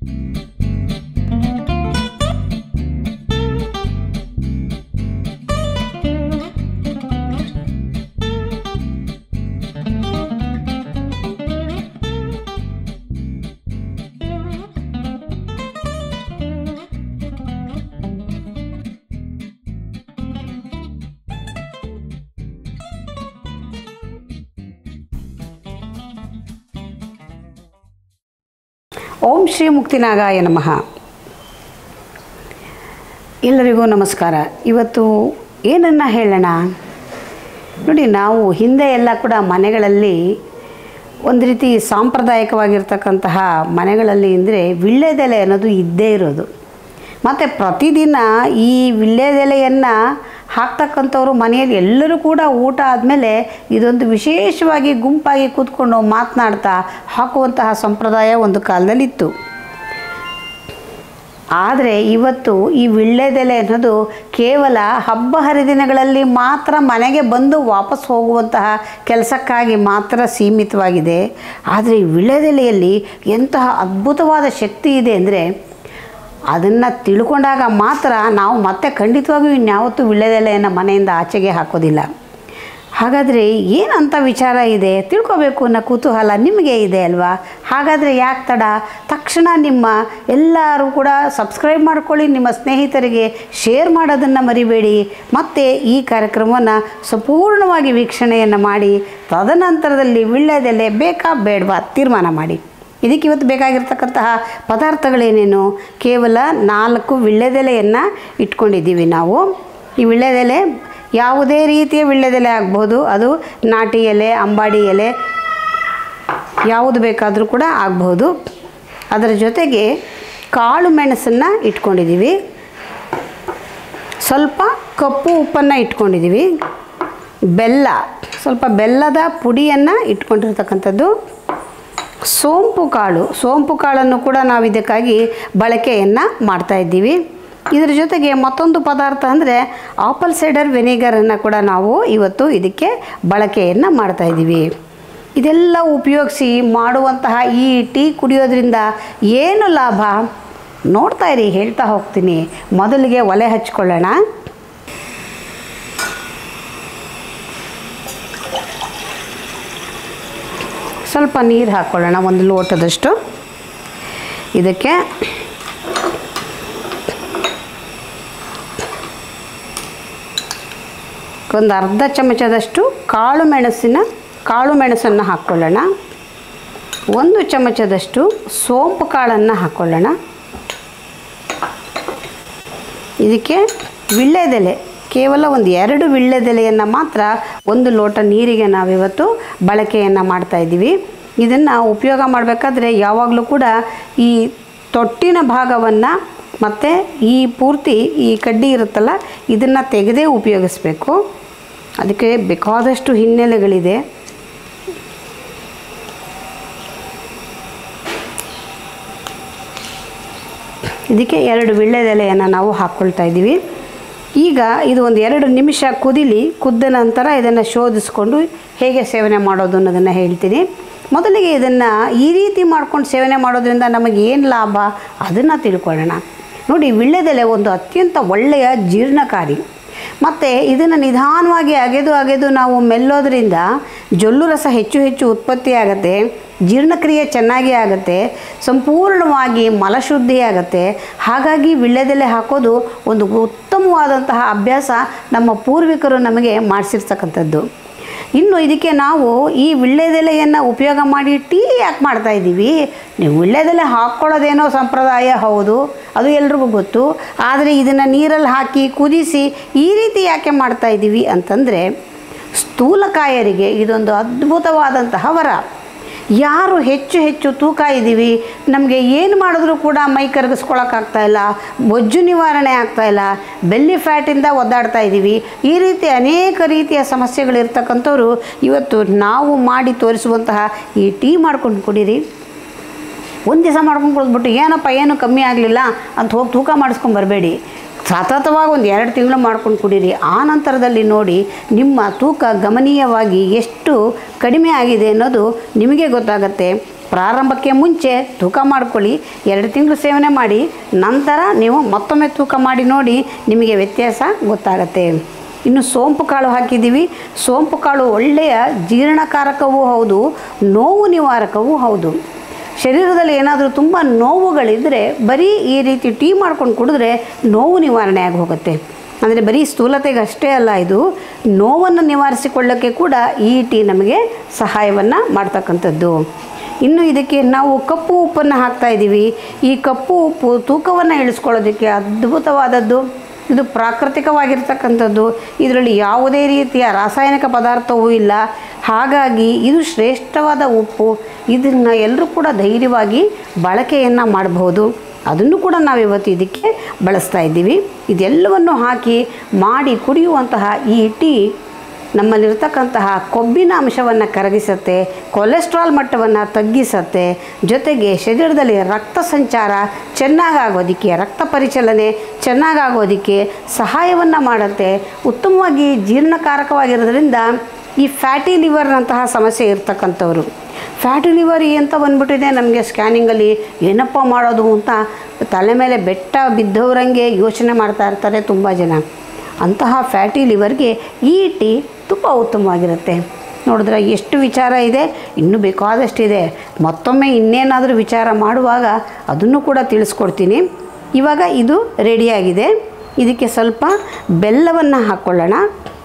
ಓಂ ಶ್ರೀ ಮುಕ್ತಿನಾಗಾಯ ನಮಃ ಎಲ್ಲರಿಗೂ ನಮಸ್ಕಾರ ಇವತ್ತು ಏನನ್ನು ಹೇಳೋಣ ನೋಡಿ ನಾವು ಹಿಂದೆ ಎಲ್ಲ ಕೂಡ ಮನೆಗಳಲ್ಲಿ ಒಂದು ರೀತಿ ಸಾಂಪ್ರದಾಯಿಕವಾಗಿರ್ತಕ್ಕಂತಹ ಮನೆಗಳಲ್ಲಿ ಅಂದರೆ ವಿಳ್ಳೆದೆಲೆ ಅನ್ನೋದು ಇದ್ದೇ ಇರೋದು ಮತ್ತು ಪ್ರತಿದಿನ ಈ ವಿಳ್ಳೆದೆಲೆಯನ್ನು ಹಾಕ್ತಕ್ಕಂಥವ್ರು ಮನೆಯಲ್ಲಿ ಎಲ್ಲರೂ ಕೂಡ ಊಟ ಆದಮೇಲೆ ಇದೊಂದು ವಿಶೇಷವಾಗಿ ಗುಂಪಾಗಿ ಕೂತ್ಕೊಂಡು ಮಾತನಾಡ್ತಾ ಹಾಕುವಂತಹ ಸಂಪ್ರದಾಯ ಒಂದು ಕಾಲದಲ್ಲಿತ್ತು ಆದರೆ ಇವತ್ತು ಈ ವಿಳ್ಳೆದೆಲೆ ಅನ್ನೋದು ಕೇವಲ ಹಬ್ಬ ಹರಿದಿನಗಳಲ್ಲಿ ಮಾತ್ರ ಮನೆಗೆ ಬಂದು ವಾಪಸ್ ಹೋಗುವಂತಹ ಕೆಲಸಕ್ಕಾಗಿ ಮಾತ್ರ ಸೀಮಿತವಾಗಿದೆ ಆದರೆ ಈ ವಿಳ್ಳೆದೆಲೆಯಲ್ಲಿ ಎಂತಹ ಅದ್ಭುತವಾದ ಶಕ್ತಿ ಇದೆ ಅಂದರೆ ಅದನ್ನು ತಿಳ್ಕೊಂಡಾಗ ಮಾತ್ರ ನಾವು ಮತ್ತೆ ಖಂಡಿತವಾಗಿಯೂ ಇನ್ಯಾವತ್ತೂ ವಿಳ್ಳೆದೆಲೆಯನ್ನು ಮನೆಯಿಂದ ಆಚೆಗೆ ಹಾಕೋದಿಲ್ಲ ಹಾಗಾದರೆ ಏನಂತ ವಿಚಾರ ಇದೆ ತಿಳ್ಕೊಬೇಕು ಅನ್ನೋ ಕುತೂಹಲ ನಿಮಗೆ ಇದೆ ಅಲ್ವಾ ಹಾಗಾದರೆ ಯಾಕೆ ತಡ ತಕ್ಷಣ ನಿಮ್ಮ ಎಲ್ಲರೂ ಕೂಡ ಸಬ್ಸ್ಕ್ರೈಬ್ ಮಾಡ್ಕೊಳ್ಳಿ ನಿಮ್ಮ ಸ್ನೇಹಿತರಿಗೆ ಶೇರ್ ಮಾಡೋದನ್ನು ಮರಿಬೇಡಿ ಮತ್ತು ಈ ಕಾರ್ಯಕ್ರಮವನ್ನು ಸಂಪೂರ್ಣವಾಗಿ ವೀಕ್ಷಣೆಯನ್ನು ಮಾಡಿ ತದನಂತರದಲ್ಲಿ ವಿಳ್ಳೆದೆಲೆ ಬೇಕಾ ಬೇಡವಾ ತೀರ್ಮಾನ ಮಾಡಿ ಇದಕ್ಕೆ ಇವತ್ತು ಬೇಕಾಗಿರ್ತಕ್ಕಂತಹ ಪದಾರ್ಥಗಳೇನೇನು ಕೇವಲ ನಾಲ್ಕು ವಿಳ್ಳೆದೆಲೆಯನ್ನು ಇಟ್ಕೊಂಡಿದ್ದೀವಿ ನಾವು ಈ ವಿಳ್ಳೆದೆಲೆ ಯಾವುದೇ ರೀತಿಯ ವಿಳ್ಳೆದೆಲೆ ಆಗ್ಬೋದು ಅದು ನಾಟಿ ಎಲೆ ಅಂಬಾಡಿ ಎಲೆ ಯಾವುದು ಬೇಕಾದರೂ ಕೂಡ ಆಗ್ಬೋದು ಅದರ ಜೊತೆಗೆ ಕಾಳು ಮೆಣಸನ್ನು ಇಟ್ಕೊಂಡಿದ್ದೀವಿ ಸ್ವಲ್ಪ ಕಪ್ಪು ಉಪ್ಪನ್ನು ಇಟ್ಕೊಂಡಿದ್ದೀವಿ ಬೆಲ್ಲ ಸ್ವಲ್ಪ ಬೆಲ್ಲದ ಪುಡಿಯನ್ನು ಇಟ್ಕೊಂಡಿರ್ತಕ್ಕಂಥದ್ದು ಸೋಂಪು ಕಾಳು ಸೋಂಪು ಕಾಳನ್ನು ಕೂಡ ನಾವು ಇದಕ್ಕಾಗಿ ಬಳಕೆಯನ್ನು ಮಾಡ್ತಾ ಇದ್ದೀವಿ ಇದರ ಜೊತೆಗೆ ಮತ್ತೊಂದು ಪದಾರ್ಥ ಅಂದರೆ ಆಪಲ್ ಸೈಡರ್ ವೆನಿಗರನ್ನು ಕೂಡ ನಾವು ಇವತ್ತು ಇದಕ್ಕೆ ಬಳಕೆಯನ್ನು ಮಾಡ್ತಾ ಇದ್ದೀವಿ ಇದೆಲ್ಲ ಉಪಯೋಗಿಸಿ ಮಾಡುವಂತಹ ಈ ಟೀ ಕುಡಿಯೋದ್ರಿಂದ ಏನು ಲಾಭ ನೋಡ್ತಾ ಇರಿ ಹೇಳ್ತಾ ಹೋಗ್ತೀನಿ ಮೊದಲಿಗೆ ಒಲೆ ಹಚ್ಕೊಳ್ಳೋಣ ಸ್ವಲ್ಪ ನೀರು ಹಾಕ್ಕೊಳ್ಳೋಣ ಒಂದು ಲೋಟದಷ್ಟು ಇದಕ್ಕೆ ಒಂದು ಅರ್ಧ ಚಮಚದಷ್ಟು ಕಾಳು ಮೆಣಸಿನ ಕಾಳು ಮೆಣಸನ್ನು ಹಾಕ್ಕೊಳ್ಳೋಣ ಒಂದು ಚಮಚದಷ್ಟು ಸೋಂಪು ಕಾಳನ್ನು ಹಾಕ್ಕೊಳ್ಳೋಣ ಇದಕ್ಕೆ ವಿಳ್ಳೆದೆಲೆ ಕೇವಲ ಒಂದು ಎರಡು ವಿಳ್ಳೆದೆಲೆಯನ್ನು ಮಾತ್ರ ಒಂದು ಲೋಟ ನೀರಿಗೆ ನಾವಿವತ್ತು ಬಳಕೆಯನ್ನು ಮಾಡ್ತಾ ಇದ್ದೀವಿ ಇದನ್ನು ಉಪಯೋಗ ಮಾಡಬೇಕಾದ್ರೆ ಯಾವಾಗಲೂ ಕೂಡ ಈ ತೊಟ್ಟಿನ ಭಾಗವನ್ನು ಮತ್ತು ಈ ಪೂರ್ತಿ ಈ ಕಡ್ಡಿ ಇರುತ್ತಲ್ಲ ಇದನ್ನು ತೆಗೆದೇ ಉಪಯೋಗಿಸ್ಬೇಕು ಅದಕ್ಕೆ ಬೇಕಾದಷ್ಟು ಹಿನ್ನೆಲೆಗಳಿದೆ ಇದಕ್ಕೆ ಎರಡು ವಿಳ್ಳೆದೆಲೆಯನ್ನು ನಾವು ಹಾಕ್ಕೊಳ್ತಾ ಇದ್ದೀವಿ ಈಗ ಇದು ಒಂದು ಎರಡು ನಿಮಿಷ ಕುದಿಲಿ ಕುದ್ದ ನಂತರ ಇದನ್ನು ಶೋಧಿಸ್ಕೊಂಡು ಹೇಗೆ ಸೇವನೆ ಮಾಡೋದು ಅನ್ನೋದನ್ನು ಹೇಳ್ತೀನಿ ಮೊದಲಿಗೆ ಇದನ್ನು ಈ ರೀತಿ ಮಾಡ್ಕೊಂಡು ಸೇವನೆ ಮಾಡೋದ್ರಿಂದ ನಮಗೆ ಏನು ಲಾಭ ಅದನ್ನು ತಿಳ್ಕೊಳ್ಳೋಣ ನೋಡಿ ವಿಳ್ಳೆದೆಲೆ ಒಂದು ಅತ್ಯಂತ ಒಳ್ಳೆಯ ಜೀರ್ಣಕಾರಿ ಮತ್ತು ಇದನ್ನು ನಿಧಾನವಾಗಿ ಅಗೆದು ಅಗೆದು ನಾವು ಮೆಲ್ಲೋದ್ರಿಂದ ಜೊಲ್ಲು ರಸ ಹೆಚ್ಚು ಹೆಚ್ಚು ಉತ್ಪತ್ತಿ ಆಗುತ್ತೆ ಜೀರ್ಣಕ್ರಿಯೆ ಚೆನ್ನಾಗಿ ಆಗುತ್ತೆ ಸಂಪೂರ್ಣವಾಗಿ ಮಲಶುದ್ಧಿ ಆಗುತ್ತೆ ಹಾಗಾಗಿ ವಿಳ್ಳೆದೆಲೆ ಹಾಕೋದು ಒಂದು ಉತ್ತಮವಾದಂತಹ ಅಭ್ಯಾಸ ನಮ್ಮ ಪೂರ್ವಿಕರು ನಮಗೆ ಮಾಡಿಸಿರ್ತಕ್ಕಂಥದ್ದು ಇನ್ನು ಇದಕ್ಕೆ ನಾವು ಈ ವಿಳ್ಳೆದೆಲೆಯನ್ನು ಉಪಯೋಗ ಮಾಡಿ ಟೀ ಯಾಕೆ ಮಾಡ್ತಾ ಇದ್ದೀವಿ ನೀವು ವಿಳ್ಳೆದೆಲೆ ಹಾಕ್ಕೊಳ್ಳೋದೇನೋ ಸಂಪ್ರದಾಯ ಹೌದು ಅದು ಎಲ್ರಿಗೂ ಗೊತ್ತು ಆದರೆ ಇದನ್ನು ನೀರಲ್ಲಿ ಹಾಕಿ ಕುದಿಸಿ ಈ ರೀತಿ ಯಾಕೆ ಮಾಡ್ತಾ ಇದ್ದೀವಿ ಅಂತಂದರೆ ಸ್ಥೂಲಕಾಯರಿಗೆ ಇದೊಂದು ಅದ್ಭುತವಾದಂತಹ ವರ ಯಾರು ಹೆಚ್ಚು ಹೆಚ್ಚು ತೂಕ ಇದ್ದೀವಿ ನಮಗೆ ಏನು ಮಾಡಿದ್ರೂ ಕೂಡ ಮೈ ಕರಗಿಸ್ಕೊಳಕ್ಕಾಗ್ತಾ ಇಲ್ಲ ಬೊಜ್ಜು ನಿವಾರಣೆ ಆಗ್ತಾ ಇಲ್ಲ ಬೆಲ್ಲಿ ಫ್ಯಾಟಿಂದ ಒದ್ದಾಡ್ತಾ ಇದ್ದೀವಿ ಈ ರೀತಿ ಅನೇಕ ರೀತಿಯ ಸಮಸ್ಯೆಗಳಿರ್ತಕ್ಕಂಥವ್ರು ಇವತ್ತು ನಾವು ಮಾಡಿ ತೋರಿಸುವಂತಹ ಈ ಟೀ ಮಾಡ್ಕೊಂಡು ಕುಡೀರಿ ಒಂದು ದಿವಸ ಮಾಡ್ಕೊಂಡು ಕುಡಿದ್ಬಿಟ್ಟು ಏನಪ್ಪ ಏನು ಕಮ್ಮಿ ಆಗಲಿಲ್ಲ ಅಂತ ಹೋಗಿ ತೂಕ ಮಾಡಿಸ್ಕೊಂಡು ಬರಬೇಡಿ ಸತತವಾಗಿ ಒಂದು ಎರಡು ತಿಂಗಳು ಮಾಡ್ಕೊಂಡು ಕುಡೀರಿ ಆ ನಂತರದಲ್ಲಿ ನೋಡಿ ನಿಮ್ಮ ತೂಕ ಗಮನೀಯವಾಗಿ ಎಷ್ಟು ಕಡಿಮೆ ಆಗಿದೆ ಅನ್ನೋದು ನಿಮಗೆ ಗೊತ್ತಾಗತ್ತೆ ಪ್ರಾರಂಭಕ್ಕೆ ಮುಂಚೆ ತೂಕ ಮಾಡ್ಕೊಳ್ಳಿ ಎರಡು ತಿಂಗಳು ಸೇವನೆ ಮಾಡಿ ನಂತರ ನೀವು ಮತ್ತೊಮ್ಮೆ ತೂಕ ಮಾಡಿ ನೋಡಿ ನಿಮಗೆ ವ್ಯತ್ಯಾಸ ಗೊತ್ತಾಗತ್ತೆ ಇನ್ನು ಸೋಂಪು ಕಾಳು ಹಾಕಿದ್ದೀವಿ ಸೋಂಪು ಕಾಳು ಒಳ್ಳೆಯ ಜೀರ್ಣಕಾರಕವೂ ಹೌದು ನೋವು ನಿವಾರಕವೂ ಹೌದು ಶರೀರದಲ್ಲಿ ಏನಾದರೂ ತುಂಬ ನೋವುಗಳಿದ್ದರೆ ಬರೀ ಈ ರೀತಿ ಟೀ ಮಾಡ್ಕೊಂಡು ಕುಡಿದ್ರೆ ನೋವು ನಿವಾರಣೆ ಆಗಿ ಹೋಗುತ್ತೆ ಅಂದರೆ ಬರೀ ಸ್ಥೂಲತೆಗೆ ಅಷ್ಟೇ ಅಲ್ಲ ಇದು ನೋವನ್ನು ನಿವಾರಿಸಿಕೊಳ್ಳೋಕ್ಕೆ ಕೂಡ ಈ ಟೀ ನಮಗೆ ಸಹಾಯವನ್ನು ಮಾಡ್ತಕ್ಕಂಥದ್ದು ಇನ್ನು ಇದಕ್ಕೆ ನಾವು ಕಪ್ಪು ಉಪ್ಪನ್ನು ಹಾಕ್ತಾ ಇದ್ದೀವಿ ಈ ಕಪ್ಪು ಉಪ್ಪು ತೂಕವನ್ನು ಇಳಿಸ್ಕೊಳ್ಳೋದಕ್ಕೆ ಅದ್ಭುತವಾದದ್ದು ಇದು ಪ್ರಾಕೃತಿಕವಾಗಿರ್ತಕ್ಕಂಥದ್ದು ಇದರಲ್ಲಿ ಯಾವುದೇ ರೀತಿಯ ರಾಸಾಯನಿಕ ಪದಾರ್ಥವೂ ಇಲ್ಲ ಹಾಗಾಗಿ ಇದು ಶ್ರೇಷ್ಠವಾದ ಉಪ್ಪು ಇದನ್ನು ಎಲ್ಲರೂ ಕೂಡ ಧೈರ್ಯವಾಗಿ ಬಳಕೆಯನ್ನು ಮಾಡಬಹುದು ಅದನ್ನು ಕೂಡ ನಾವು ಇವತ್ತು ಇದಕ್ಕೆ ಬಳಸ್ತಾ ಇದ್ದೀವಿ ಇದೆಲ್ಲವನ್ನು ಹಾಕಿ ಮಾಡಿ ಕುಡಿಯುವಂತಹ ಈ ಟೀ ನಮ್ಮಲ್ಲಿರ್ತಕ್ಕಂತಹ ಕೊಬ್ಬಿನ ಅಂಶವನ್ನು ಕರಗಿಸುತ್ತೆ ಕೊಲೆಸ್ಟ್ರಾಲ್ ಮಟ್ಟವನ್ನು ತಗ್ಗಿಸುತ್ತೆ ಜೊತೆಗೆ ಶರೀರದಲ್ಲಿ ರಕ್ತ ಸಂಚಾರ ಚೆನ್ನಾಗಾಗೋದಕ್ಕೆ ರಕ್ತ ಪರಿಚಲನೆ ಚೆನ್ನಾಗಾಗೋದಕ್ಕೆ ಸಹಾಯವನ್ನು ಮಾಡುತ್ತೆ ಉತ್ತಮವಾಗಿ ಜೀರ್ಣಕಾರಕವಾಗಿರೋದ್ರಿಂದ ಈ ಫ್ಯಾಟಿ ಲಿವರ್ನಂತಹ ಸಮಸ್ಯೆ ಇರ್ತಕ್ಕಂಥವ್ರು ಫ್ಯಾಟಿ ಲಿವರ್ ಅಂತ ಬಂದ್ಬಿಟ್ಟಿದೆ ನಮಗೆ ಸ್ಕ್ಯಾನಿಂಗಲ್ಲಿ ಏನಪ್ಪ ಮಾಡೋದು ಅಂತ ತಲೆ ಮೇಲೆ ಬೆಟ್ಟ ಬಿದ್ದವರಂಗೆ ಯೋಚನೆ ಮಾಡ್ತಾ ಇರ್ತಾರೆ ತುಂಬ ಜನ ಅಂತಹ ಫ್ಯಾಟಿ ಲಿವರ್ಗೆ ಈ ಟೀ ತುಂಬ ಉತ್ತಮವಾಗಿರುತ್ತೆ ನೋಡಿದ್ರೆ ಎಷ್ಟು ವಿಚಾರ ಇದೆ ಇನ್ನೂ ಬೇಕಾದಷ್ಟಿದೆ ಮತ್ತೊಮ್ಮೆ ಇನ್ನೇನಾದರೂ ವಿಚಾರ ಮಾಡುವಾಗ ಅದನ್ನು ಕೂಡ ತಿಳಿಸ್ಕೊಡ್ತೀನಿ ಇವಾಗ ಇದು ರೆಡಿಯಾಗಿದೆ ಇದಕ್ಕೆ ಸ್ವಲ್ಪ ಬೆಲ್ಲವನ್ನು ಹಾಕ್ಕೊಳ್ಳೋಣ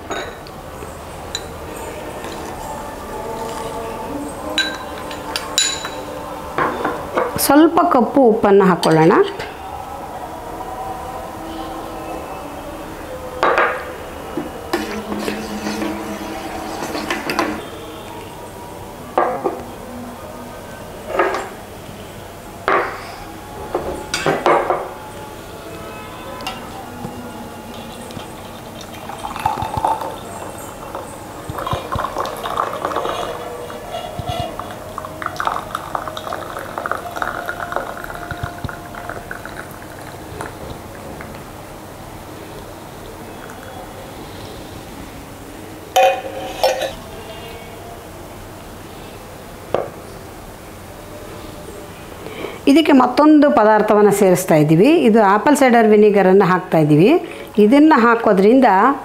ಸ್ವಲ್ಪ ಕಪ್ಪು ಉಪ್ಪನ್ನು ಹಾಕ್ಕೊಳ್ಳೋಣ ಇದಕ್ಕೆ ಮತ್ತೊಂದು ಪದಾರ್ಥವನ್ನು ಸೇರಿಸ್ತಾ ಇದ್ದೀವಿ ಇದು ಆಪಲ್ ಸೈಡರ್ ವಿನಿಗರನ್ನು ಹಾಕ್ತಾ ಇದ್ದೀವಿ ಇದನ್ನು ಹಾಕೋದ್ರಿಂದ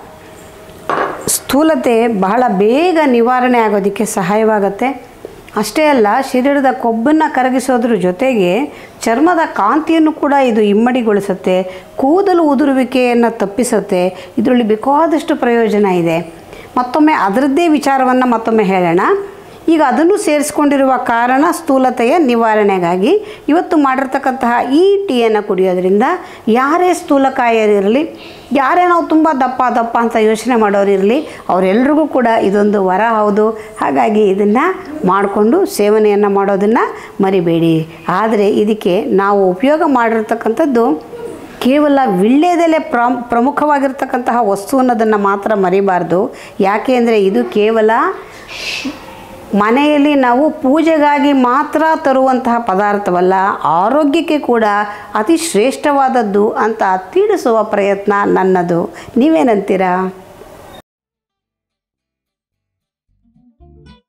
ಸ್ಥೂಲತೆ ಬಹಳ ಬೇಗ ನಿವಾರಣೆ ಆಗೋದಕ್ಕೆ ಸಹಾಯವಾಗುತ್ತೆ ಅಷ್ಟೇ ಅಲ್ಲ ಶರೀರದ ಕೊಬ್ಬನ್ನು ಕರಗಿಸೋದ್ರ ಜೊತೆಗೆ ಚರ್ಮದ ಕಾಂತಿಯನ್ನು ಕೂಡ ಇದು ಇಮ್ಮಡಿಗೊಳಿಸುತ್ತೆ ಕೂದಲು ಉದುರುವಿಕೆಯನ್ನು ತಪ್ಪಿಸುತ್ತೆ ಇದರಲ್ಲಿ ಬೇಕಾದಷ್ಟು ಪ್ರಯೋಜನ ಇದೆ ಮತ್ತೊಮ್ಮೆ ಅದರದ್ದೇ ವಿಚಾರವನ್ನು ಮತ್ತೊಮ್ಮೆ ಹೇಳೋಣ ಈಗ ಅದನ್ನು ಸೇರಿಸ್ಕೊಂಡಿರುವ ಕಾರಣ ಸ್ಥೂಲತೆಯ ನಿವಾರಣೆಗಾಗಿ ಇವತ್ತು ಮಾಡಿರ್ತಕ್ಕಂತಹ ಈ ಟೀಯನ್ನು ಕುಡಿಯೋದ್ರಿಂದ ಯಾರೇ ಸ್ಥೂಲಕಾಯರಿರಲಿ ಯಾರೇ ನಾವು ತುಂಬ ದಪ್ಪ ದಪ್ಪ ಅಂತ ಯೋಚನೆ ಮಾಡೋರಿರಲಿ ಅವರೆಲ್ರಿಗೂ ಕೂಡ ಇದೊಂದು ವರ ಹೌದು ಹಾಗಾಗಿ ಇದನ್ನು ಮಾಡಿಕೊಂಡು ಸೇವನೆಯನ್ನು ಮಾಡೋದನ್ನು ಮರಿಬೇಡಿ ಆದರೆ ಇದಕ್ಕೆ ನಾವು ಉಪಯೋಗ ಮಾಡಿರ್ತಕ್ಕಂಥದ್ದು ಕೇವಲ ವಿಳ್ಯದೆಲೆ ಪ್ರಾಮ್ ಪ್ರಮುಖವಾಗಿರ್ತಕ್ಕಂತಹ ವಸ್ತು ಅನ್ನೋದನ್ನು ಮಾತ್ರ ಮರಿಬಾರ್ದು ಯಾಕೆ ಅಂದರೆ ಇದು ಕೇವಲ ಮನೆಯಲ್ಲಿ ನಾವು ಪೂಜೆಗಾಗಿ ಮಾತ್ರ ತರುವಂತಹ ಪದಾರ್ಥವಲ್ಲ ಆರೋಗ್ಯಕ್ಕೆ ಕೂಡ ಅತಿ ಶ್ರೇಷ್ಠವಾದದ್ದು ಅಂತ ತಿಳಿಸುವ ಪ್ರಯತ್ನ ನನ್ನದು ನೀವೇನಂತೀರಾ